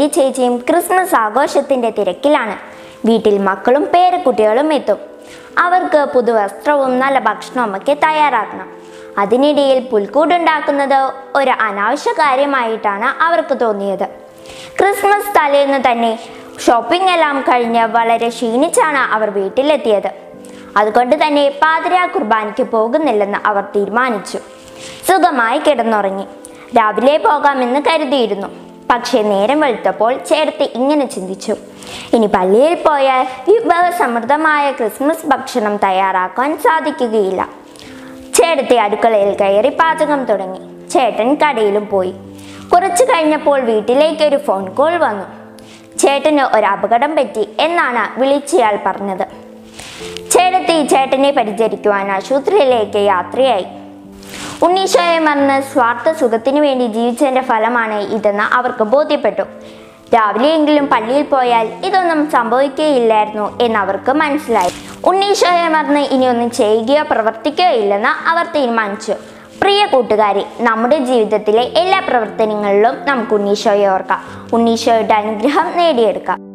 ചേച്ചിയും ക്രിസ്മസ് ആഘോഷത്തിന്റെ തിരക്കിലാണ് വീട്ടിൽ മക്കളും പേരക്കുട്ടികളും എത്തും അവർക്ക് പുതുവസ്ത്രവും നല്ല ഭക്ഷണവും ഒക്കെ തയ്യാറാക്കണം അതിനിടയിൽ പുൽക്കൂടുണ്ടാക്കുന്നത് ഒരു അനാവശ്യ കാര്യമായിട്ടാണ് അവർക്ക് തോന്നിയത് ക്രിസ്മസ് തലേന്ന് തന്നെ ഷോപ്പിംഗ് എല്ലാം കഴിഞ്ഞ് വളരെ ക്ഷീണിച്ചാണ് അവർ വീട്ടിലെത്തിയത് അതുകൊണ്ട് തന്നെ പാതിരാ കുർബാനയ്ക്ക് പോകുന്നില്ലെന്ന് അവർ തീരുമാനിച്ചു സുഖമായി കിടന്നുറങ്ങി രാവിലെ പോകാമെന്ന് കരുതിയിരുന്നു പക്ഷേ നേരം വെളുത്തപ്പോൾ ചേർത്ത് ഇങ്ങനെ ചിന്തിച്ചു ഇനി പള്ളിയിൽ പോയാൽ വിഭവസമൃദ്ധമായ ക്രിസ്മസ് ഭക്ഷണം തയ്യാറാക്കാൻ സാധിക്കുകയില്ല ചേട്ടത്തി അടുക്കളയിൽ കയറി പാചകം തുടങ്ങി ചേട്ടൻ കടയിലും പോയി കുറച്ചു കഴിഞ്ഞപ്പോൾ വീട്ടിലേക്ക് ഒരു ഫോൺ കോൾ വന്നു ചേട്ടന് ഒരു അപകടം പറ്റി എന്നാണ് വിളിച്ചയാൾ പറഞ്ഞത് ചേട്ടത്തി ചേട്ടനെ പരിചരിക്കുവാൻ ആശുപത്രിയിലേക്ക് യാത്രയായി ഉണ്ണീശോയെ മറന്ന് സ്വാർത്ഥ സുഖത്തിനു വേണ്ടി ജീവിച്ചതിന്റെ ഫലമാണ് ഇതെന്ന് അവർക്ക് ബോധ്യപ്പെട്ടു രാവിലെയെങ്കിലും പള്ളിയിൽ പോയാൽ ഇതൊന്നും സംഭവിക്കുകയില്ലായിരുന്നു എന്ന് അവർക്ക് മനസ്സിലായി ഉണ്ണീശോയെ മറന്ന് ഇനിയൊന്നും ചെയ്യുകയോ പ്രവർത്തിക്കുകയോ ഇല്ലെന്ന് അവർ തീരുമാനിച്ചു പ്രിയ കൂട്ടുകാരി നമ്മുടെ ജീവിതത്തിലെ എല്ലാ പ്രവർത്തനങ്ങളിലും നമുക്ക് ഉണ്ണീശോയെ ഓർക്കാം ഉണ്ണീശോയുടെ അനുഗ്രഹം നേടിയെടുക്കാം